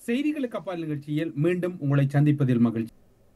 செய்திகளுக்கு அப்பால் நிகழ்ச்சியில் மீண்டும் உங்களை சந்திப்பதில் மகிழ்ச்சி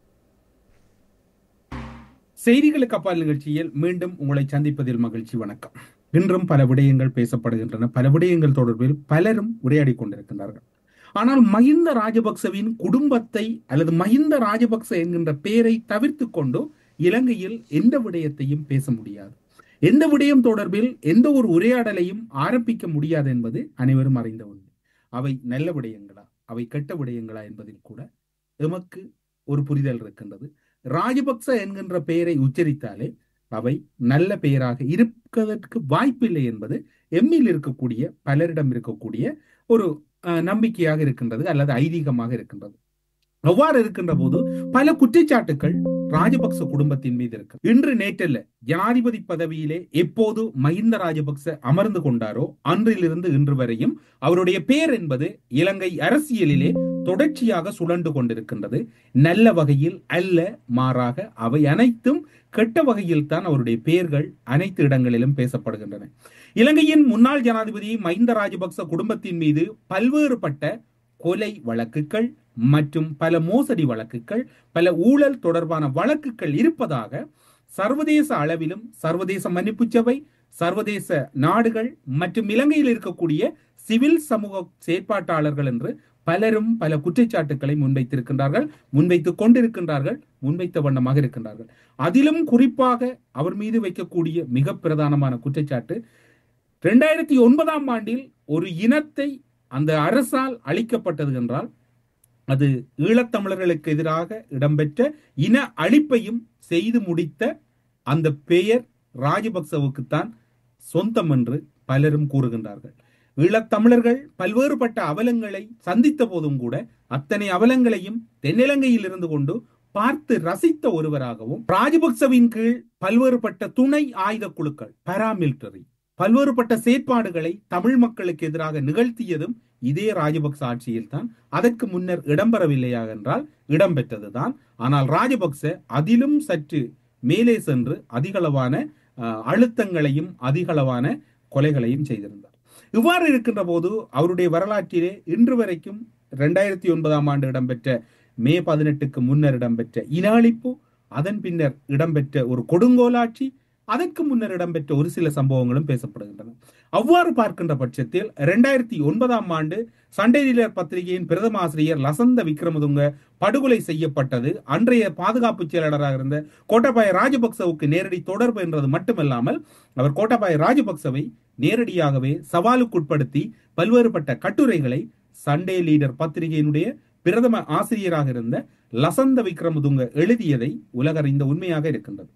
செய்திகளுக்கு அப்பால் நிகழ்ச்சியில் மீண்டும் உங்களை சந்திப்பதில் மகிழ்ச்சி வணக்கம் இன்றும் பல விடயங்கள் பேசப்படுகின்றன பல விடயங்கள் தொடர்பில் பலரும் உரையாடி கொண்டிருக்கின்றார்கள் ஆனால் மஹிந்த ராஜபக்சவின் குடும்பத்தை அல்லது மஹிந்த ராஜபக்ச என்கின்ற பெயரை தவிர்த்து கொண்டு இலங்கையில் எந்த விடயத்தையும் பேச முடியாது எந்த விடயம் தொடர்பில் எந்த ஒரு உரையாடலையும் ஆரம்பிக்க முடியாது என்பது அனைவரும் அறிந்த உண்மை அவை நல்ல விடயங்களா அவை கெட்ட விடயங்களா என்பதில் கூட எமக்கு ஒரு புரிதல் இருக்கின்றது ராஜபக்ச என்கின்ற பெயரை உச்சரித்தாலே அவை நல்ல பெயராக இருப்பதற்கு வாய்ப்பில்லை என்பது எம்மில் இருக்கக்கூடிய பலரிடம் இருக்கக்கூடிய ஒரு நம்பிக்கையாக இருக்கின்றது அல்லது ஐதீகமாக இருக்கின்றது அவ்வாறு இருக்கின்ற போது பல குற்றச்சாட்டுகள் ராஜபக்ச குடும்பத்தின் மீது இருக்கு இன்று நேற்றல்ல ஜனாதிபதி பதவியிலே எப்போது மஹிந்த ராஜபக்ச அமர்ந்து கொண்டாரோ அன்றிலிருந்து இன்று வரையும் அவருடைய பெயர் என்பது இலங்கை அரசியலிலே தொடர்ச்சியாக சுழண்டு கொண்டிருக்கின்றது நல்ல வகையில் அல்ல மாறாக அவை அனைத்தும் கெட்ட வகையில் தான் அவருடைய பெயர்கள் அனைத்து இடங்களிலும் பேசப்படுகின்றன இலங்கையின் முன்னாள் ஜனாதிபதி மஹிந்த ராஜபக்ச குடும்பத்தின் மீது பல்வேறுபட்ட கொலை வழக்குகள் மற்றும் பல மோசடி வழக்குகள் பல ஊழல் தொடர்பான வழக்குகள் இருப்பதாக சர்வதேச அளவிலும் சர்வதேச மன்னிப்பு சபை சர்வதேச நாடுகள் மற்றும் இலங்கையில் இருக்கக்கூடிய சிவில் சமூக செயற்பாட்டாளர்கள் என்று பலரும் பல குற்றச்சாட்டுக்களை முன்வைத்திருக்கின்றார்கள் முன்வைத்துக் கொண்டிருக்கின்றார்கள் முன்வைத்த வண்ணமாக இருக்கின்றார்கள் அதிலும் குறிப்பாக அவர் மீது வைக்கக்கூடிய மிக பிரதானமான குற்றச்சாட்டு இரண்டாயிரத்தி ஒன்பதாம் ஆண்டில் ஒரு இனத்தை அந்த அரசால் அளிக்கப்பட்டது என்றால் அது ஈழத்தமிழர்களுக்கு எதிராக இடம்பெற்ற இன அழிப்பையும் செய்து முடித்த அந்த பெயர் ராஜபக்சவுக்குத்தான் சொந்தம் என்று பலரும் கூறுகின்றார்கள் ஈழத்தமிழர்கள் பல்வேறுபட்ட அவலங்களை சந்தித்த போதும் கூட அத்தனை அவலங்களையும் தென்னிலங்கையில் இருந்து கொண்டு பார்த்து ரசித்த ஒருவராகவும் ராஜபக்சவின் கீழ் பல்வேறுபட்ட துணை ஆயுத குழுக்கள் பாராமிலிட்டரி பல்வேறுபட்ட செயற்பாடுகளை தமிழ் மக்களுக்கு எதிராக நிகழ்த்தியதும் இதே ராஜபக்ச ஆட்சியில் தான் அதற்கு முன்னர் இடம்பெறவில்லையா என்றால் இடம்பெற்றதுதான் ஆனால் ராஜபக்ச அதிலும் சற்று மேலே சென்று அதிகளவான அழுத்தங்களையும் அதிகளவான கொலைகளையும் செய்திருந்தார் இவ்வாறு இருக்கின்ற போது அவருடைய வரலாற்றிலே இன்று வரைக்கும் இரண்டாயிரத்தி ஒன்பதாம் ஆண்டு இடம்பெற்ற மே பதினெட்டுக்கு முன்னர் இடம்பெற்ற இனாளிப்பு அதன் பின்னர் இடம்பெற்ற ஒரு கொடுங்கோலாட்சி அதற்கு முன்னர் இடம்பெற்ற ஒரு சில சம்பவங்களும் பேசப்படுகின்றன அவ்வாறு பார்க்கின்ற பட்சத்தில் இரண்டாயிரத்தி ஒன்பதாம் ஆண்டு சண்டே லீடர் பத்திரிகையின் பிரதம ஆசிரியர் லசந்த விக்ரமதுங்க படுகொலை செய்யப்பட்டது அன்றைய பாதுகாப்பு செயலாளராக இருந்த கோட்டாபாய ராஜபக்சவுக்கு நேரடி தொடர்பு என்றது மட்டுமல்லாமல் அவர் கோட்டாபாய ராஜபக்சவை நேரடியாகவே சவாலுக்குட்படுத்தி பல்வேறுபட்ட கட்டுரைகளை சண்டே லீடர் பத்திரிகையினுடைய பிரதம ஆசிரியராக இருந்த லசந்த விக்ரமதுங்க எழுதியதை உலகறிந்த உண்மையாக இருக்கின்றது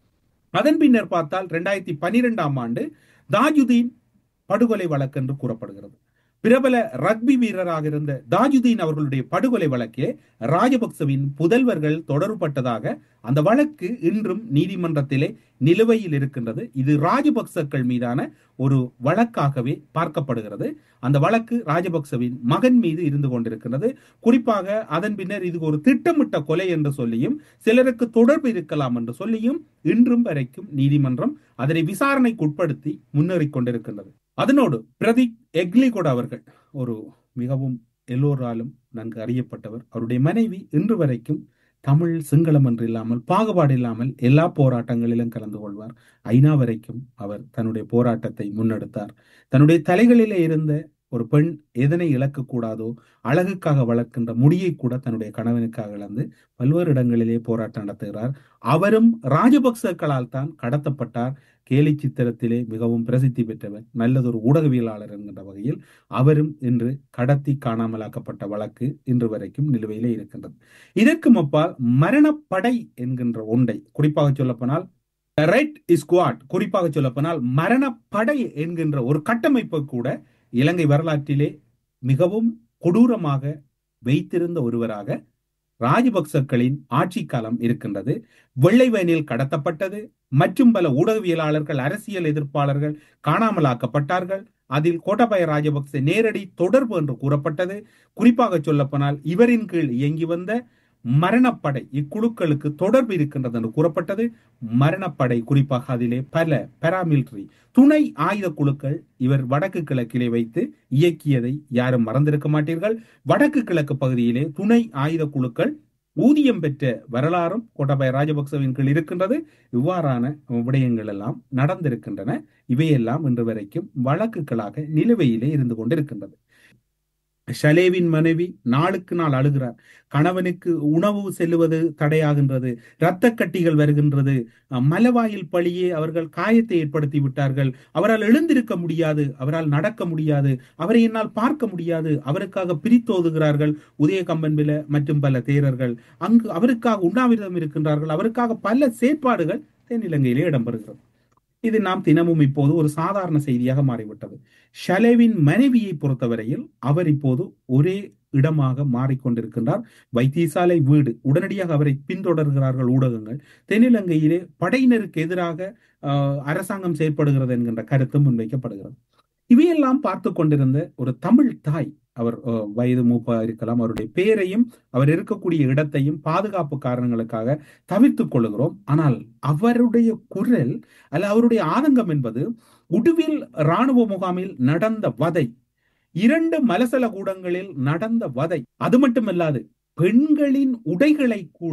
அதன் பின்னர் பார்த்தால் இரண்டாயிரத்தி பனிரெண்டாம் ஆண்டு தாஜுதீன் படுகொலை வழக்கு என்று கூறப்படுகிறது பிரபல ரக்பி வீரராக இருந்த தாஜுதீன் அவர்களுடைய படுகொலை வழக்கே ராஜபக்சவின் புதல்வர்கள் தொடர்பட்டதாக அந்த வழக்கு இன்றும் நீதிமன்றத்திலே நிலுவையில் இருக்கின்றது இது ராஜபக்சக்கள் மீதான ஒரு வழக்காகவே பார்க்கப்படுகிறது அந்த வழக்கு ராஜபக்சவின் மகன் மீது இருந்து கொண்டிருக்கிறது குறிப்பாக அதன் பின்னர் இது ஒரு திட்டமிட்ட கொலை என்று சொல்லியும் சிலருக்கு தொடர்பு இருக்கலாம் என்று சொல்லியும் இன்றும் வரைக்கும் நீதிமன்றம் அதனை விசாரணைக்கு உட்படுத்தி முன்னேறிக் கொண்டிருக்கின்றது அதனோடு பிரதீப் எக்லிகோட் அவர்கள் ஒரு மிகவும் எல்லோராலும் நன்கு அறியப்பட்டவர் அவருடைய மனைவி இன்று வரைக்கும் தமிழ் சிங்களம் என்று இல்லாமல் பாகுபாடு இல்லாமல் எல்லா போராட்டங்களிலும் கலந்து கொள்வார் ஐநா வரைக்கும் அவர் தன்னுடைய போராட்டத்தை முன்னெடுத்தார் தன்னுடைய தலைகளிலே இருந்த ஒரு பெண் எதனை இழக்கக்கூடாதோ அழகுக்காக வளர்க்கின்ற முடியை கூட தன்னுடைய கணவனுக்காக இழந்து பல்வேறு இடங்களிலே போராட்டம் நடத்துகிறார் அவரும் ராஜபக்சக்களால் தான் கடத்தப்பட்டார் கேலி சித்திரத்திலே மிகவும் பிரசித்தி பெற்றவர் நல்லதொரு ஊடகவியலாளர் என்கின்ற வகையில் அவரும் இன்று கடத்தி காணாமலாக்கப்பட்ட வழக்கு இன்று வரைக்கும் நிலுவையிலே இருக்கின்றது இதற்கு அப்பால் மரணப்படை என்கின்ற ஒன்றை குறிப்பாக சொல்லப்போனால் ரெட் ஸ்குவாட் குறிப்பாக சொல்லப்போனால் மரணப்படை என்கின்ற ஒரு கட்டமைப்பு கூட இலங்கை வரலாற்றிலே மிகவும் கொடூரமாக வைத்திருந்த ஒருவராக ராஜபக்சக்களின் ஆட்சி காலம் இருக்கின்றது வெள்ளை வேனில் கடத்தப்பட்டது மற்றும் பல ஊடகவியலாளர்கள் அரசியல் எதிர்ப்பாளர்கள் காணாமலாக்கப்பட்டார்கள் அதில் கோட்டபாய ராஜபக்ச நேரடி தொடர்பு என்று கூறப்பட்டது குறிப்பாக சொல்லப்போனால் இவரின் கீழ் இயங்கி வந்த மரணப்படை இக்குழுக்களுக்கு தொடர்பு இருக்கின்றது என்று கூறப்பட்டது மரணப்படை குறிப்பாக அதிலே பல பாராமிலிட்டரி துணை ஆயுத குழுக்கள் இவர் வடக்கு கிழக்கிலே வைத்து இயக்கியதை யாரும் மறந்திருக்க மாட்டீர்கள் வடக்கு கிழக்கு பகுதியிலே துணை ஆயுத குழுக்கள் ஊதியம் பெற்ற வரலாறும் கோட்டாபய ராஜபக்சவின் கீழ் இருக்கின்றது இவ்வாறான விடயங்கள் எல்லாம் நடந்திருக்கின்றன இவையெல்லாம் இன்று வரைக்கும் வழக்குகளாக நிலுவையிலே இருந்து கொண்டிருக்கின்றது ஷலேவின் மனைவி நாளுக்கு நாள் அழுகிறார் கணவனுக்கு உணவு செல்லுவது தடையாகின்றது இரத்த கட்டிகள் வருகின்றது மலவாயில் பழியே அவர்கள் காயத்தை ஏற்படுத்தி விட்டார்கள் அவரால் எழுந்திருக்க முடியாது அவரால் நடக்க முடியாது அவரை என்னால் பார்க்க முடியாது அவருக்காக பிரித்தோதுகிறார்கள் உதய கம்பன்பில மற்றும் பல தேரர்கள் அங்கு அவருக்காக உண்ணாவிரதம் இருக்கின்றார்கள் அவருக்காக பல செயற்பாடுகள் தென்னிலங்கையிலே இடம்பெறுகிறது இது நாம் தினமும் இப்போது ஒரு சாதாரண செய்தியாக மாறிவிட்டது ஷலேவின் மனைவியை பொறுத்தவரையில் அவர் இப்போது ஒரே இடமாக மாறிக்கொண்டிருக்கின்றார் வைத்தியசாலை வீடு உடனடியாக அவரை பின்தொடர்கிறார்கள் ஊடகங்கள் தென்னிலங்கையிலே படையினருக்கு எதிராக அரசாங்கம் செயற்படுகிறது என்கின்ற கருத்து முன்வைக்கப்படுகிறது இவையெல்லாம் பார்த்து கொண்டிருந்த ஒரு தமிழ் தாய் அவர் வயது மூப்பா இருக்கலாம் அவருடைய பெயரையும் அவர் இருக்கக்கூடிய இடத்தையும் பாதுகாப்பு காரணங்களுக்காக தவிர்த்துக் கொள்ளுகிறோம் ஆனால் அவருடைய குரல் அல்ல அவருடைய ஆதங்கம் என்பது உடுவில் இராணுவ முகாமில் நடந்த வதை இரண்டு மலசல கூடங்களில் நடந்த வதை அது மட்டுமல்லாது பெண்களின் உடைகளை கூட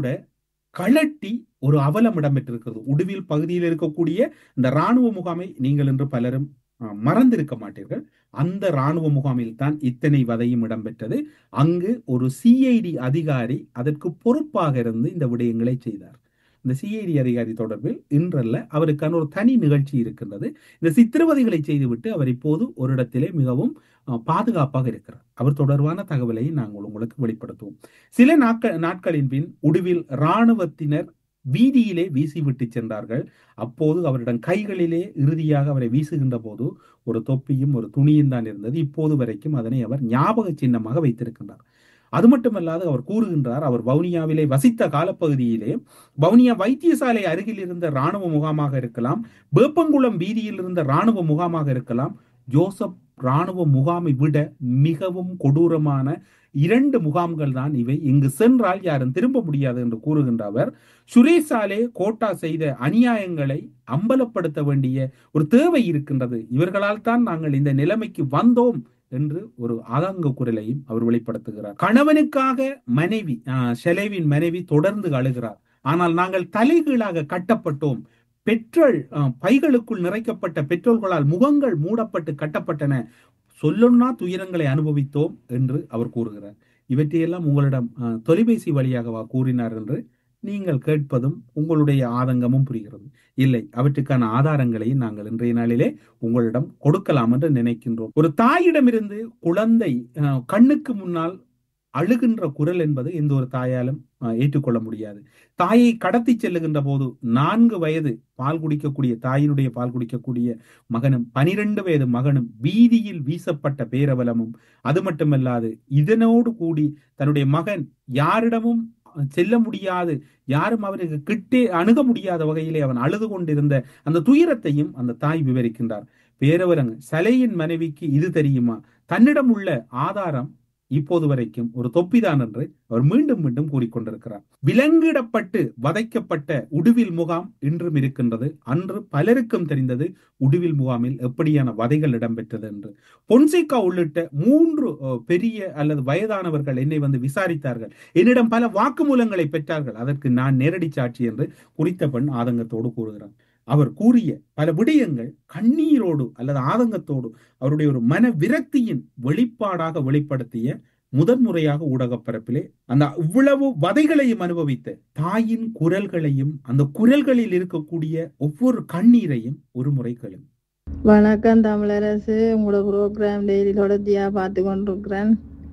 கழட்டி ஒரு அவலம் இடம்பெற்றிருக்கிறது உடுவில் பகுதியில் இருக்கக்கூடிய இந்த இராணுவ முகாமை நீங்கள் என்று பலரும் மறந்திருக்க மாட்டீர்கள் அந்த இராணுவ முகாமில் தான் இத்தனை வதையும் இடம்பெற்றது அங்கு ஒரு சிஐடி அதிகாரி அதற்கு பொறுப்பாக இருந்து இந்த விடயங்களை செய்தார் இந்த சிஐடி அதிகாரி தொடர்பில் இன்றல்ல அவருக்கான ஒரு தனி நிகழ்ச்சி இருக்கின்றது இந்த சித்திரவதைகளை செய்துவிட்டு அவர் இப்போது ஒரு இடத்திலே மிகவும் பாதுகாப்பாக இருக்கிறார் அவர் தொடர்பான தகவலை நாங்கள் உங்களுக்கு வெளிப்படுத்துவோம் சில நாட்கள் நாட்களின் பின் உடுவில் இராணுவத்தினர் வீதியிலே வீசிவிட்டு சென்றார்கள் அப்போது அவரிடம் கைகளிலே இறுதியாக அவரை வீசுகின்ற போது ஒரு தொப்பியும் ஒரு துணியும் தான் இருந்தது இப்போது வரைக்கும் அதனை அவர் ஞாபக சின்னமாக வைத்திருக்கின்றார் அது மட்டுமல்லாது அவர் கூறுகின்றார் அவர் வவுனியாவிலே வசித்த காலப்பகுதியிலே வவுனியா வைத்தியசாலை அருகில் இருந்த இராணுவ முகாமாக இருக்கலாம் வேப்பங்குளம் வீதியில் இருந்த இராணுவ முகாமாக இருக்கலாம் ஜோசப் இராணுவ முகாமை விட மிகவும் கொடூரமான இரண்டு முகாம்கள் தான் இவை இங்கு சென்றால் யாரும் திரும்ப முடியாது என்று கூறுகின்ற அவர் சுரேசாலே கோட்டா செய்த அநியாயங்களை அம்பலப்படுத்த வேண்டிய ஒரு தேவை இருக்கின்றது இவர்களால் தான் நாங்கள் இந்த நிலைமைக்கு வந்தோம் என்று ஒரு ஆதங்க குரலையும் அவர் வெளிப்படுத்துகிறார் கணவனுக்காக மனைவி ஷெலேவின் மனைவி தொடர்ந்து அழுகிறார் ஆனால் நாங்கள் தலைகீழாக கட்டப்பட்டோம் பெட்ரோல் பைகளுக்குள் நிறைக்கப்பட்ட பெட்ரோல்களால் முகங்கள் மூடப்பட்டு கட்டப்பட்டன சொல்லுன்னா துயரங்களை அனுபவித்தோம் என்று அவர் கூறுகிறார் இவற்றையெல்லாம் உங்களிடம் தொலைபேசி வழியாகவா கூறினார் என்று நீங்கள் கேட்பதும் உங்களுடைய ஆதங்கமும் புரிகிறது இல்லை அவற்றுக்கான ஆதாரங்களை நாங்கள் இன்றைய நாளிலே உங்களிடம் கொடுக்கலாம் என்று நினைக்கின்றோம் ஒரு தாயிடமிருந்து குழந்தை கண்ணுக்கு முன்னால் அழுகின்ற குரல் என்பது எந்த ஒரு தாயாலும் ஏற்றுக்கொள்ள முடியாது தாயை கடத்தி செல்லுகின்ற போது நான்கு வயது பால் குடிக்கக்கூடிய தாயினுடைய பால் குடிக்கக்கூடிய மகனும் பனிரெண்டு வயது மகனும் வீதியில் வீசப்பட்ட பேரவலமும் அது மட்டுமல்லாது இதனோடு கூடி தன்னுடைய மகன் யாரிடமும் செல்ல முடியாது யாரும் அவனுக்கு கிட்டே அணுக முடியாத வகையிலே அவன் அழுது கொண்டிருந்த அந்த துயரத்தையும் அந்த தாய் விவரிக்கின்றார் பேரவரங்க சலையின் மனைவிக்கு இது தெரியுமா தன்னிடம் உள்ள ஆதாரம் இப்போது வரைக்கும் ஒரு தொப்பிதான் என்று அவர் மீண்டும் மீண்டும் கூறிக்கொண்டிருக்கிறார் விலங்கிடப்பட்டு வதைக்கப்பட்ட உடுவில் முகாம் இன்றும் இருக்கின்றது அன்று பலருக்கும் தெரிந்தது உடுவில் முகாமில் எப்படியான வதைகள் இடம்பெற்றது என்று பொன்சேகா உள்ளிட்ட மூன்று பெரிய அல்லது வயதானவர்கள் என்னை வந்து விசாரித்தார்கள் என்னிடம் பல வாக்குமூலங்களை பெற்றார்கள் அதற்கு நான் நேரடி சாட்சி என்று குறித்த பெண் ஆதங்கத்தோடு கூறுகிறார் அவர் கூறிய பல விடயங்கள் கண்ணீரோடு அல்லது ஆதங்கத்தோடு அவருடைய ஒரு மன விரக்தியின் வெளிப்பாடாக வெளிப்படுத்திய முதன்முறையாக ஊடக பரப்பிலே அந்த இவ்வளவு வதைகளையும் அனுபவித்த தாயின் குரல்களையும் அந்த குரல்களில் இருக்கக்கூடிய ஒவ்வொரு கண்ணீரையும் ஒரு முறை கேளும் வணக்கம் தமிழரசு உங்களோட ப்ரோக்ராம் டெய்லி தொடர்ச்சியா பார்த்து கொண்டிருக்கிறேன்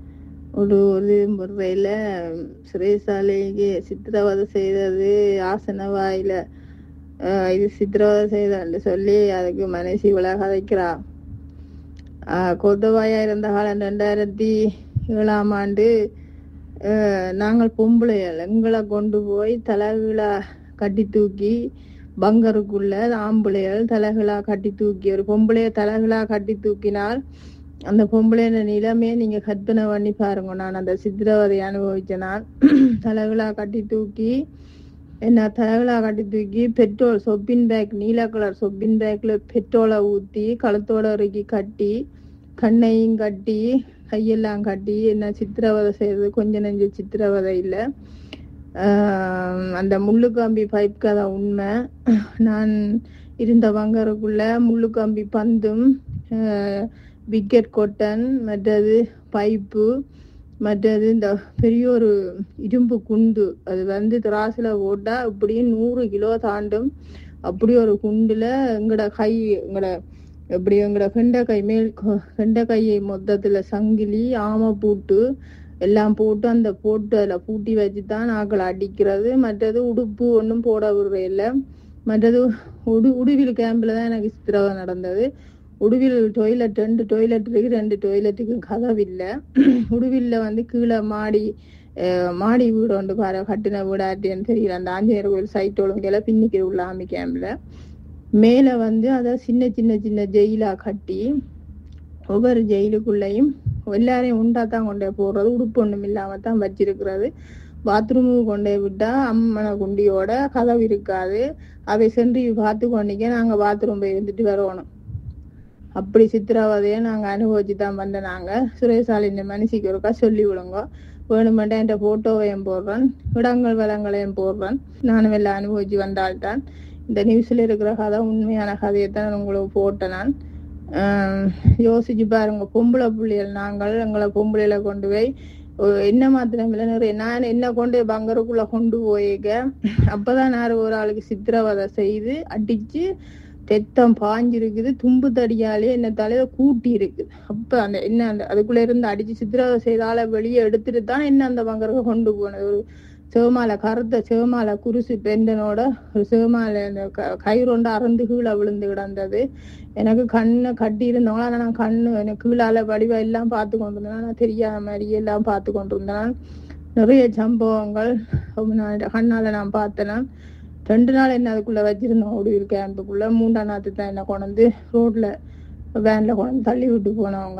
ஒரு ஒரு முறையில சிறைசாலைக்கு சித்திரவதை செய்தது ஆசன வாயில இது சித்திரவதை செய்தன்னு சொல்லி அதுக்கு மனசி விலக வைக்கிறா கொத்தவாயா இருந்த காலம் ரெண்டாயிரத்தி ஏழாம் ஆண்டு நாங்கள் பொம்பளைகள் எங்களை கொண்டு போய் தலைகீழா கட்டி தூக்கி பங்கருக்குள்ள ஆம்பளைகள் தலைகளா கட்டி தூக்கி ஒரு பொம்பளைய தலைகளா கட்டி தூக்கினால் அந்த பொம்பளையோட நிலைமையை நீங்க கற்பனை பண்ணி பாருங்க நான் அந்த சித்திரவதை அனுபவிச்ச நான் தலைகளா கட்டி தூக்கி என்ன தலைகளா கட்டி தூக்கி பெட்ரோல் சொப்பின் பேக் நீல கலர் சொப்பின் பேக்ல பெட்ரோலை ஊத்தி கழுத்தோட இறுக்கி கட்டி கண்ணையும் கட்டி கையெல்லாம் கட்டி என்ன சித்திரவதை செய்யறது கொஞ்ச நெஞ்ச சித்திரவதை இல்லை ஆஹ் அந்த முள்ளுக்கம்பி பைப் கதை உண்மை நான் இருந்த பங்கருக்குள்ள முள்ளுக்கம்பி பந்தும் விக்கெட் கொட்டன் மற்றது பைப்பு மற்றது இந்த பெரிய ஒரு இரும்பு குண்டு அது வந்து திராசுல போட்டா இப்படியே நூறு கிலோ தாண்டும் அப்படி ஒரு குண்டுல எங்கட கை எங்கட எப்படி எங்கட கெண்ட கை மேல் கெண்ட கையை மொத்தத்துல சங்கிலி ஆமை பூட்டு எல்லாம் போட்டு அந்த போட்டு அதுல பூட்டி வச்சுதான் ஆக்களை அடிக்கிறது மற்றது உடுப்பு ஒன்றும் போட விடுற இல்லை மற்றது உடு உடுவில் கேம்பில் தான் எனக்கு சித்திரவதை நடந்தது உடுவில் டொய்லெட் ரெண்டு டொய்லெட் இருக்கு ரெண்டு டொய்லெட்டுக்கு கதவு இல்லை உடுவில்ல வந்து கீழே மாடி அஹ், மாடி வீடு ஒன்று பாரு கட்டின வீடு ஆட்டின்னு தெரியல அந்த ஆஞ்சநேயர் கோயில் சைட் ஒழுங்கையில பின்னிக்கு உள்ள ஆமி கேம்பில் மேலே வந்து அதை சின்ன சின்ன சின்ன ஜெயிலா கட்டி ஒவ்வொரு ஜெயிலுக்குள்ளேயும் எல்லாரையும் உண்டா தான் கொண்டே போடுறது உடுப்பு ஒன்றும் இல்லாம தான் வச்சிருக்கிறது பாத்ரூமுக்கு கொண்டே விட்டா அம்மனை குண்டியோட கதவு இருக்காது அவை சென்று பார்த்து கொண்டிக்க நாங்க பாத்ரூம் போய் இருந்துட்டு வரணும் அப்படி சித்திரவதையை நாங்க அனுபவிச்சு தான் வந்த நாங்க சுரேசாலின் மனசிக்கு ஒருக்கா சொல்லி விடுங்க வேணுமெண்டா என்ற போட்டோவையும் போடுறேன் இடங்கள் வளங்களையும் போடுறேன் நானும் எல்லாம் அனுபவிச்சு வந்தால்தான் இந்த நியூஸ்ல இருக்கிற கதை உண்மையான கதையை தான் நான் உங்களுக்கு போட்டேன் நான் ஆஹ் யோசிச்சு பாருங்க பொம்பளை புள்ளிகள் நாங்கள் எங்களை பொம்பளையில கொண்டு போய் ஒரு என்ன மாத்திரம் இல்லை நிறைய நான் என்ன கொண்டு போய் பங்கருக்குள்ள கொண்டு போயிக்க அப்பதான் நான் ஒரு ஆளுக்கு சித்திரவதை செய்து அடிச்சு ரத்தம் பாஞ்சிருக்குது தும்பு தடியாலே என்ன தலையில கூட்டி இருக்குது அப்ப அந்த என்ன அந்த அதுக்குள்ள இருந்து அடிச்சு சித்திரவதை செய்தால வெளியே எடுத்துட்டு தான் என்ன அந்த பங்கருக்கு கொண்டு போனது ஒரு சிவமாலை கருத்த சிவமாலை குருசு பெண்டனோட ஒரு சிவமாலை அந்த க- கயிறொண்டு அறந்து கீழே விழுந்து கிடந்தது எனக்கு கண்ணை கட்டி இருந்தவங்களா ஆனா நான் கண்ணு எனக்கு கீழால வடிவா எல்லாம் பார்த்து கொண்டு இருந்தேன் நான் தெரியாத மாதிரி எல்லாம் பார்த்து கொண்டு இருந்தேன் நிறைய சம்பவங்கள் நான் கண்ணால நான் பார்த்தேன் நான். ரெண்டு நாள் என்ன அதுக்குள்ள வச்சிருந்தோம் ஒடியூர் கேம்புக்குள்ள மூன்றாம் நாத்து தான் என்ன கொண்டு ரோட்ல வேன்ல கொண்டு தள்ளி விட்டு போனவங்க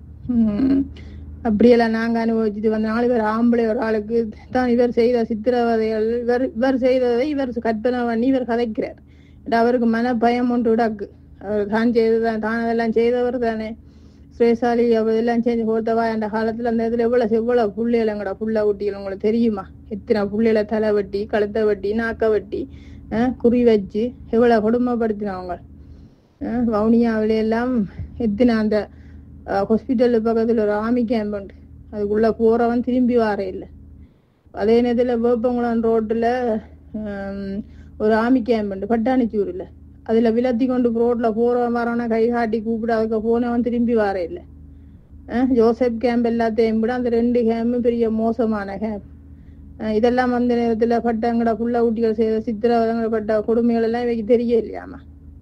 உம் அப்படியெல்லாம் நாங்க அனுபவிச்சுட்டு வந்த நாலு பேர் ஆம்பளை ஒரு ஆளுக்கு தான் இவர் செய்த சித்திரவதைகள் இவர் இவர் செய்ததை இவர் கற்பனை பண்ணி இவர் கதைக்கிறார் இது அவருக்கு மன பயம் ஒன்று விடாக்கு அவர் தான் செய்ததான் தான் அதெல்லாம் செய்தவர் தானே சுரேசாலி அவர் எல்லாம் செஞ்சு கொடுத்தவா அந்த காலத்துல அந்த இதுல எவ்வளவு எவ்வளவு புள்ளைகள் எங்கடா புள்ள ஊட்டிகள் உங்களுக்கு தெரியுமா எத்தனை புள்ளைகளை தலை வெட்டி கழுத்தை வெட்டி நாக்க வெட்டி அஹ், குறி வச்சு எவ்வளவு கொடுமைப்படுத்தினவங்க அஹ், வவுனியாவில எல்லாம் எத்தனை அந்த ஹாஸ்பிட்டல் பக்கத்துல ஒரு ஆமி கேம்ப் உண்டு அதுக்குள்ள போறவன் திரும்பி வார இல்லை அதே நேரத்துல வேப்பங்குளம் ரோட்ல ஹம், ஒரு ஆமி கேம்ப் உண்டு பட்டாணிச்சூர்ல அதுல விலத்தி கொண்டு ரோட்ல போறவன் வரவன கை காட்டி கூப்பிட அதுக்கு போனவன் திரும்பி வார இல்லை அஹ், ஜோசப் கேம்ப் எல்லாத்தையும் விட அந்த ரெண்டு கேம்பும் பெரிய மோசமான கேம்ப் இதெல்லாம் அந்த நேரத்துல பட்டங்கட புள்ள ஊட்டிகள் செய்த சித்திரவதங்களை பட்ட கொடுமைகள் எல்லாம் இவைக்கு தெரிய இல்லையாமா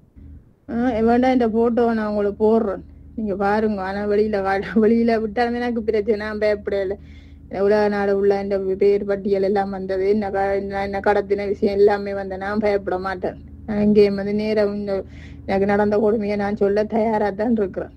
ஆஹ் வேண்டாம் இந்த போட்டோவை நான் உங்களுக்கு போடுறேன் நீங்க பாருங்க ஆனா வெளியில காட்ட வெளியில விட்டாலுமே எனக்கு பிரச்சனை நான் பயப்படல உலக நாடு உள்ள இந்த பேர் பட்டியல் எல்லாம் வந்தது என்ன க- என்ன- என்ன கடத்தின விஷயம் எல்லாமே வந்த நான் பயப்பட மாட்டேன் நான் இங்கேயும் வந்து நேரம் இந்த எனக்கு நடந்த கொடுமையை நான் சொல்ல தயாரா தான் இருக்கிறேன்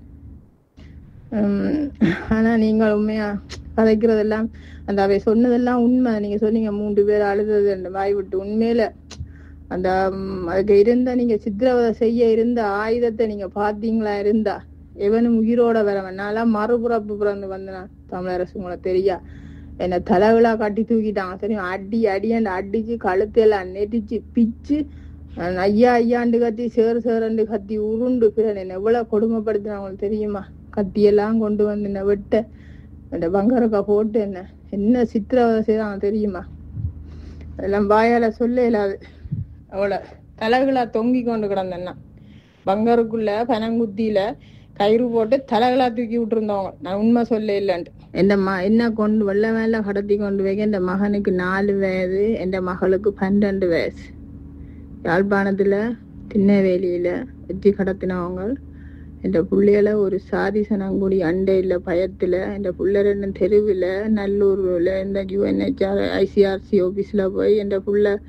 உம் ஆனா நீங்கள் உண்மையா கதைக்கிறதெல்லாம் அந்த அவை சொன்னதெல்லாம் உண்மை நீங்க சொன்னீங்க மூன்று பேர் அழுதது அந்த வாய் விட்டு உண்மையில அந்த ம், அதுக்கு இருந்த நீங்க சித்திரவதை செய்ய இருந்த ஆயுதத்தை நீங்க பாத்தீங்களா இருந்தா எவனும் உயிரோட வரவன் நான்லாம் மறுபுறப்பு பிறந்து வந்தேன் தமிழரசு உங்களுக்கு தெரியா என்ன தலைவிழா கட்டி தூக்கிட்டாங்க தெரியும் அடி அடியாண்டு அடிச்சு கழுத்தையெல்லாம் நெட்டிச்சு பிச்சு நான் ஐயா ஐயாண்டு கத்தி சேறு சேரண்டு கத்தி உருண்டு பிறன் என்ன எவ்வளவு கொடுமைப்படுத்தினாங்க தெரியுமா கத்தியெல்லாம் கொண்டு வந்து என்ன வெட்ட அந்த பங்கரக்கா போட்டு என்ன என்ன சித்திரவதை செய்றாங்க தெரியுமா அதெல்லாம் வாயால சொல்ல இயலாது அவளை தலைகளா தொங்கி கொண்டு கிடந்தேன்னா பங்கருக்குள்ள பனங்குத்தியில கயிறு போட்டு தலைகளா தூக்கி விட்டுருந்தவங்க நான் உண்மை சொல்ல இல்லைன்ட்டு என் ம என்ன கொண்டு வெள்ள மேல கடத்தி கொண்டு வைக்க என் மகனுக்கு நாலு வயது என் மகளுக்கு பன்னெண்டு வயசு யாழ்ப்பாணத்துல திண்ணவேலியில வச்சு கடத்தினவங்க என் பிள்ளைகளை ஒரு சாதி சனங்குடி அண்டையில் பயத்துல என் புள்ள ரெண்டு தெருவில் நல்லூர்ல இந்த யூஎன்ஹெச்ஆர் ஐசிஆர்சி ஆஃபீஸில் போய் என் புள்ள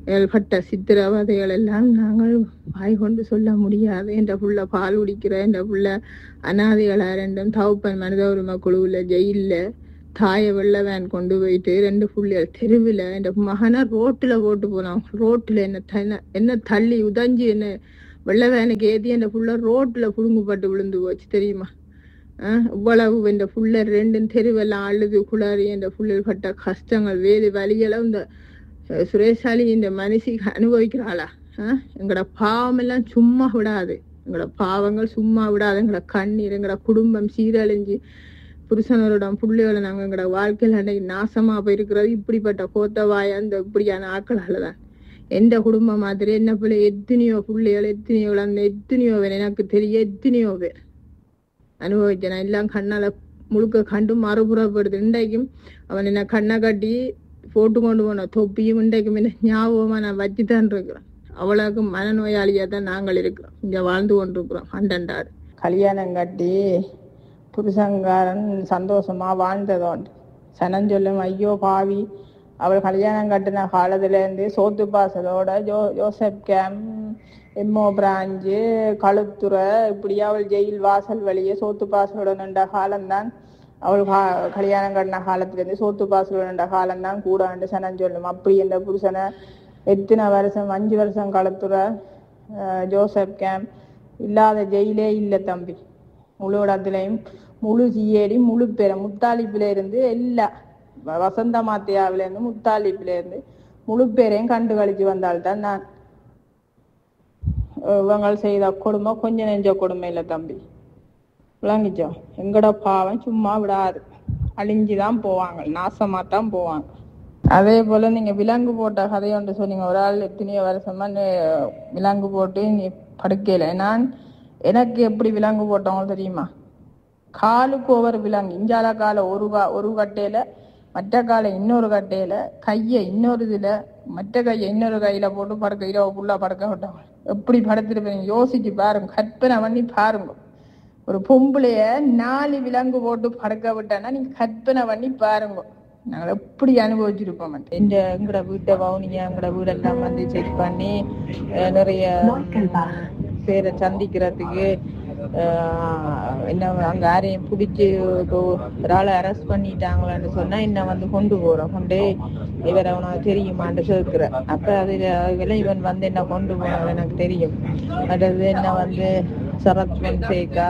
ஏற்பட்ட சித்திரவதைகள் எல்லாம் நாங்கள் வாய் கொண்டு சொல்ல முடியாது என்ற புள்ள பால் குடிக்கிற என்ற புள்ள அனாதைகளா ரெண்டும் தவப்பன் மனித உரிமை குழுவில் ஜெயிலில் தாயை வெள்ள வேன் கொண்டு போயிட்டு ரெண்டு புள்ளைகள் தெருவில் என் மகனை ரோட்டில் போட்டு போனான் ரோட்டில் என்ன த- என்ன தள்ளி உதஞ்சி என்ன வெள்ள வேனுக்கு ஏற்றி என் புள்ள ரோட்டில் புடுங்குப்பட்டு விழுந்து போச்சு தெரியுமா ஆஹ் இவ்வளவு இந்த புள்ள ரெண்டும் தெருவெல்லாம் அழுது குளறி இந்த புள்ளில் பட்ட கஷ்டங்கள் வேறு வழியெல்லாம் இந்த அஹ், சுரேஷாலி இந்த மனுஷி அனுபவிக்கிறாளா ஆஹ் எங்களோட பாவம் எல்லாம் சும்மா விடாது எங்களோட பாவங்கள் சும்மா விடாது எங்களோட கண்ணீர் எங்களோட குடும்பம் சீரழிஞ்சு புருஷனரோட பிள்ளையோட நாங்க எங்களோட வாழ்க்கையில அன்னைக்கு நாசமா போயிருக்கிறது இப்படிப்பட்ட கோத்தவாய அந்த இப்படியான ஆட்களால தான் எந்த குடும்பம் மாதிரி என்ன பிள்ளை எத்தனையோ பிள்ளைகள் எத்தனையோ அந்த எத்தனையோ பேர் எனக்கு தெரிய எத்தனையோ பேர் அனுபவிச்சேன் நான் எல்லாம் கண்ணால முழுக்க கண்டு மறுபுறப்படுது இன்றைக்கும் அவன் என்ன கண்ணை கட்டி போட்டு கொண்டு போன தொப்பியும் இன்றைக்கும் என்ன ஞாபகமா நான் வச்சுதான் இருக்கிறேன் அவ்வளவுக்கு மனநோயாளியா தான் நாங்கள் இருக்கிறோம் இங்க வாழ்ந்து கொண்டிருக்கிறோம் அண்டண்டாடு கல்யாணம் கட்டி புருஷங்காரன் சந்தோஷமா வாழ்ந்ததோண்டு சனம் சொல்லும் ஐயோ பாவி அவள் கல்யாணம் கட்டின காலத்துல இருந்து சோத்து பாசலோட ஜோ ஜோசப் கேம் எம்ஓ பிராஞ்சு களுத்துறை இப்படி அவள் ஜெயில் வாசல் வழியே சோத்து பாசலோட நின்ற காலம்தான் அவள் கா- கல்யாணம் கட்டின காலத்துல இருந்து சோத்து பாசலோட நின்ற காலம்தான் கூடாண்டு சனம் சொல்லும் அப்படி என்ற புருஷனை எத்தனை வருஷம் அஞ்சு வருஷம் களுத்துறை அஹ், ஜோசப் கேம் இல்லாத ஜெயிலே இல்லை தம்பி முழு இடத்துலையும் முழு சிஏடி முழு பேரை முத்தாளிப்புல இருந்து எல்லா வ- வசந்த மாத்தியாவில இருந்து முத்தாளிப்புல இருந்து முழு பேரையும் கண்டு கழிச்சு வந்தால்தான் நான் அஹ் இவங்க செய்த கொடுமை கொஞ்சம் நெஞ்ச கொடுமை இல்லை தம்பி விளங்கிச்சோ எங்கட பாவம் சும்மா விடாது அழிஞ்சுதான் போவாங்க நாசமா தான் போவாங்க அதே போல நீங்க விலங்கு போட்ட கதை ஒன்று சொன்னீங்க ஒரு ஆள் எத்தனையோ வருஷமா நீ விலங்கு போட்டு நீ படுக்கையில நான் எனக்கு எப்படி விலங்கு போட்டவங்க தெரியுமா காலுக்கு ஒவ்வொரு விலங்கு இஞ்சால காலை ஒரு கா ஒரு கட்டையில மற்ற காலை இன்னொரு கட்டையில கையை இன்னொரு இதுல மற்ற கையை இன்னொரு கையில போட்டு படுக்க இரவு ஃபுல்லா படுக்க விட்டவங்க எப்படி படுத்துருப்பீங்க யோசிச்சு பாருங்க கற்பனை பண்ணி பாருங்க ஒரு பொம்பளைய நாலு விலங்கு போட்டு படுக்க விட்டேன்னா நீங்க கற்பனை பண்ணி பாருங்க நாங்கள் எப்படி அனுபவிச்சிருப்போம் இந்த எங்கட வீட்டை வவுனியா எங்கட வீடெல்லாம் வந்து செக் பண்ணி அஹ், நிறைய ம், பேரை சந்திக்கிறதுக்கு அஹ், என்ன அங்க யாரையும் பிடிச்சி இப்போ ஒரு ஆளை அரெஸ்ட் பண்ணிட்டாங்களான்னு சொன்னா என்ன வந்து கொண்டு போறோம் கொண்டு இவரை உனக்கு தெரியுமான்னு கேட்கிற அப்ப அதுல அதுல இவன் வந்து என்ன கொண்டு போனது எனக்கு தெரியும் அடுத்தது என்ன வந்து சரத் பொன்சேகா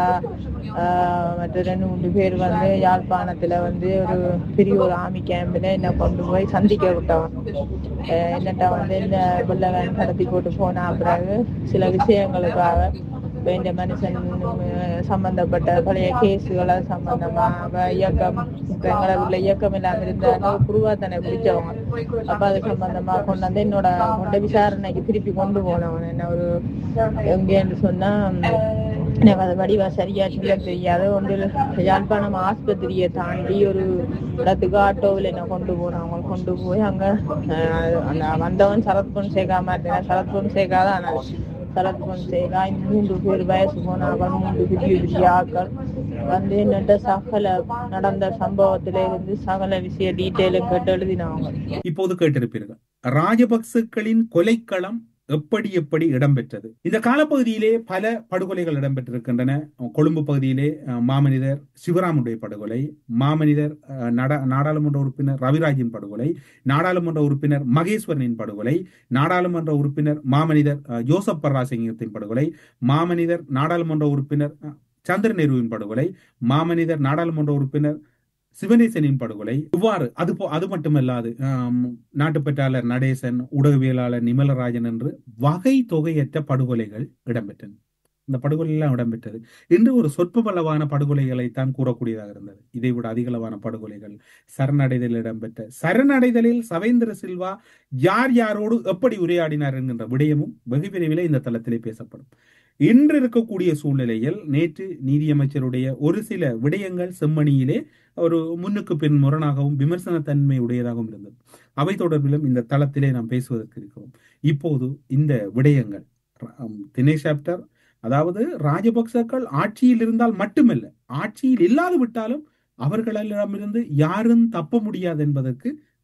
ஆஹ் மற்ற ரெண்டு மூணு பேர் வந்து யாழ்ப்பாணத்துல வந்து ஒரு பெரிய ஒரு ஆர்மி கேம்ப்ல என்ன கொண்டு போய் சந்திக்க விட்டவன் ஆஹ் என்னட்டா வந்து இந்த வெள்ள வேன் கடத்தி போட்டு போன பிறகு சில விஷயங்களுக்காக இப்ப இந்த மனுஷன் உம், சம்பந்தப்பட்ட பழைய கேஸுகளை சம்பந்தமா அவ இயக்கம் இப்ப எங்களை உள்ள இயக்கம் இல்லாம இருந்தாங்க குருவாத்தனை பிடிச்சவங்க அப்ப அது சம்பந்தமா கொண்டு வந்து என்னோட கொண்ட விசாரணைக்கு திருப்பி கொண்டு போனவன் என்ன ஒரு எங்கேன்னு சொன்னா உம், எனக்கு அது வடிவா சரியா சொல்ல தெரியாது ஒன்று யாழ்ப்பாணம் ஆஸ்பத்திரியை தாண்டி ஒரு இடத்துக்கு ஆட்டோவில் என்ன கொண்டு போனவங்க கொண்டு போய் அங்க அஹ், அந்த வந்தவன் சரத் பொன்சேகா மாதிரி சரத் பொன்சேகா தான் ஆனான். சரத் பொன்சேகா இந்த மூன்று பேர் வயசு போனார்கள் மூன்று பெரிய பெரிய ஆட்கள் வந்து என்னட்ட சகல நடந்த சம்பவத்தில இருந்து சகல விஷய டீட்டெயிலும் கேட்டு எழுதினவங்க இப்போது கேட்டிருப்பீர்கள் ராஜபக்சக்களின் கொலைக்களம் எப்படி எப்படி இடம்பெற்றது இந்த காலப்பகுதியிலே பல படுகொலைகள் இடம்பெற்றிருக்கின்றன கொழும்பு பகுதியிலே அஹ், மாமனிதர் சிவராமுடைய படுகொலை மாமனிதர் அஹ், நாடா- நாடாளுமன்ற உறுப்பினர் ரவிராஜின் படுகொலை நாடாளுமன்ற உறுப்பினர் மகேஸ்வரனின் படுகொலை நாடாளுமன்ற உறுப்பினர் மாமனிதர் அஹ், ஜோசப் பர்ராசிங்கத்தின் படுகொலை மாமனிதர் நாடாளுமன்ற உறுப்பினர் அஹ், சந்திர நேருவின் படுகொலை மாமனிதர் நாடாளுமன்ற உறுப்பினர் சிவனேசனின் படுகொலை இவ்வாறு அது போ அது மட்டுமல்லாது ஆம், நாட்டுப்பற்றாளர் நடேசன் ஊடகவியலாளர் நிமலராஜன் என்று வகை தொகையற்ற படுகொலைகள் இடம்பெற்றன இந்த படுகொலை எல்லாம் இடம்பெற்றது இன்று ஒரு சொற்பமளவான படுகொலைகளை தான் கூறக்கூடியதாக இருந்தது இதை விட அதிகளவான படுகொலைகள் சரணடைதலில் இடம்பெற்ற சரணடைதலில் சவேந்திர சில்வா யார் யாரோடு எப்படி உரையாடினார் என்கின்ற விடயமும் வெகு விரைவில் இந்த தளத்திலே பேசப்படும் இன்று இருக்கக்கூடிய சூழ்நிலையில் நேற்று நீதியமைச்சருடைய ஒரு சில விடயங்கள் செம்மணியிலே ஒரு முன்னுக்கு பின் முரணாகவும் விமர்சனத்தன்மை உடையதாகவும் இருந்தது அவை தொடர்பிலும் இந்த தளத்திலே நாம் பேசுவதற்கு இருக்கிறோம் இப்போது இந்த விடயங்கள் அம், தினேஷ் ஆப்டர் அதாவது ராஜபக்சக்கள் ஆட்சியில் இருந்தால் மட்டுமல்ல ஆட்சியில் இல்லாது விட்டாலும் அவர்களிடமிருந்து யாரும் தப்ப முடியாது என்பதற்கு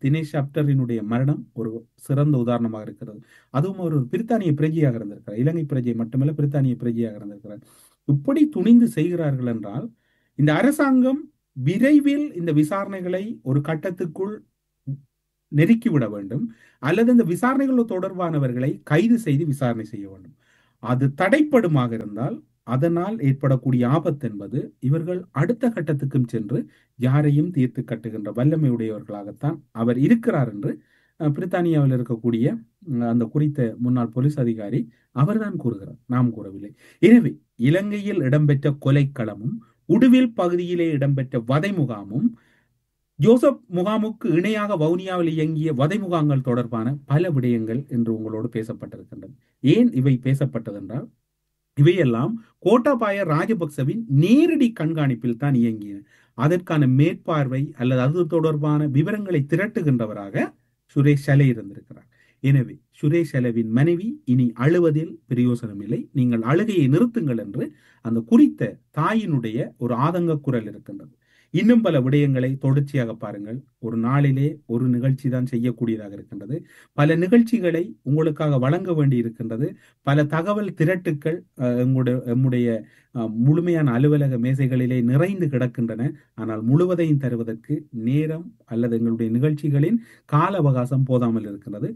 தினேஷ் அப்டரினுடைய மரணம் ஒரு சிறந்த உதாரணமாக இருக்கிறது அதுவும் ஒரு பிரித்தானிய பிரஜையாக இருந்திருக்கிறார் இலங்கை பிரஜை மட்டுமல்ல பிரித்தானிய பிரஜையாக இருந்திருக்கிறார் இப்படி துணிந்து செய்கிறார்கள் என்றால் இந்த அரசாங்கம் விரைவில் இந்த விசாரணைகளை ஒரு கட்டத்துக்குள் நெருக்கிவிட வேண்டும் அல்லது இந்த விசாரணைகள் தொடர்பானவர்களை கைது செய்து விசாரணை செய்ய வேண்டும் அது தடைப்படுமாக இருந்தால் அதனால் ஏற்படக்கூடிய ஆபத்து என்பது இவர்கள் அடுத்த கட்டத்துக்கும் சென்று யாரையும் தீர்த்து கட்டுகின்ற வல்லமையுடையவர்களாகத்தான் அவர் இருக்கிறார் என்று பிரித்தானியாவில் இருக்கக்கூடிய அந்த குறித்த முன்னாள் போலீஸ் அதிகாரி அவர்தான் கூறுகிறார் நாம் கூறவில்லை எனவே இலங்கையில் இடம்பெற்ற கொலைக்களமும் உடுவில் பகுதியிலே இடம்பெற்ற வதை முகாமும் ஜோசப் முகாமுக்கு இணையாக வவுனியாவில் இயங்கிய வதை முகாம்கள் தொடர்பான பல விடயங்கள் என்று உங்களோடு பேசப்பட்டிருக்கின்றது ஏன் இவை பேசப்பட்டதென்றால் இவையெல்லாம் கோட்டாபாய ராஜபக்சவின் நேரடி கண்காணிப்பில் தான் இயங்கின அதற்கான மேற்பார்வை அல்லது அது தொடர்பான விவரங்களை திரட்டுகின்றவராக சுரேஷ் சலை இருந்திருக்கிறார் எனவே சுரேஷ் அலவின் மனைவி இனி அழுவதில் பிரயோசனம் இல்லை நீங்கள் அழுகையை நிறுத்துங்கள் என்று அந்த குறித்த தாயினுடைய ஒரு ஆதங்க குரல் இருக்கின்றது இன்னும் பல விடயங்களை தொடர்ச்சியாக பாருங்கள் ஒரு நாளிலே ஒரு நிகழ்ச்சி தான் செய்யக்கூடியதாக இருக்கின்றது பல நிகழ்ச்சிகளை உங்களுக்காக வழங்க வேண்டி இருக்கின்றது பல தகவல் திரட்டுக்கள் எங்களுடைய எம்முடைய முழுமையான அலுவலக மேசைகளிலே நிறைந்து கிடக்கின்றன ஆனால் முழுவதையும் தருவதற்கு நேரம் அல்லது எங்களுடைய நிகழ்ச்சிகளின் கால அவகாசம் போதாமல் இருக்கின்றது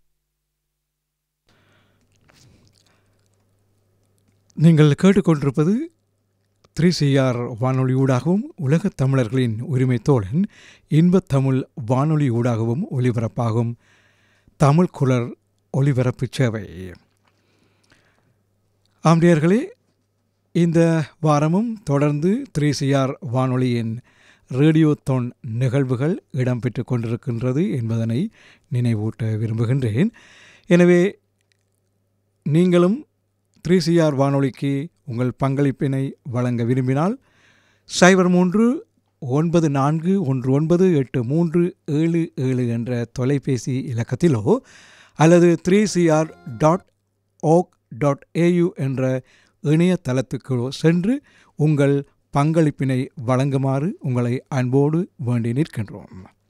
நீங்கள் கேட்டுக்கொண்டிருப்பது த்ரீ சிஆர் வானொலி ஊடாகவும் உலகத் தமிழர்களின் உரிமை தோழன் இன்பத் தமிழ் வானொலி ஊடாகவும் ஒலிபரப்பாகும் தமிழ் குரல் ஒலிபரப்பு சேவை ஆம்பியர்களே இந்த வாரமும் தொடர்ந்து த்ரீ சிஆர் வானொலியின் ரேடியோ தொன் நிகழ்வுகள் இடம்பெற்று கொண்டிருக்கின்றது என்பதனை நினைவூட்ட விரும்புகின்றேன் எனவே நீங்களும் த்ரீ சிஆர் வானொலிக்கு உங்கள் பங்களிப்பினை வழங்க விரும்பினால் சைபர் மூன்று ஒன்பது நான்கு ஒன்று ஒன்பது எட்டு மூன்று ஏழு ஏழு என்ற தொலைபேசி இலக்கத்திலோ அல்லது three CR dot org dot AU என்ற இணையதளத்துக்கு சென்று உங்கள் பங்களிப்பினை வழங்குமாறு உங்களை அன்போடு வேண்டி நிற்கின்றோம்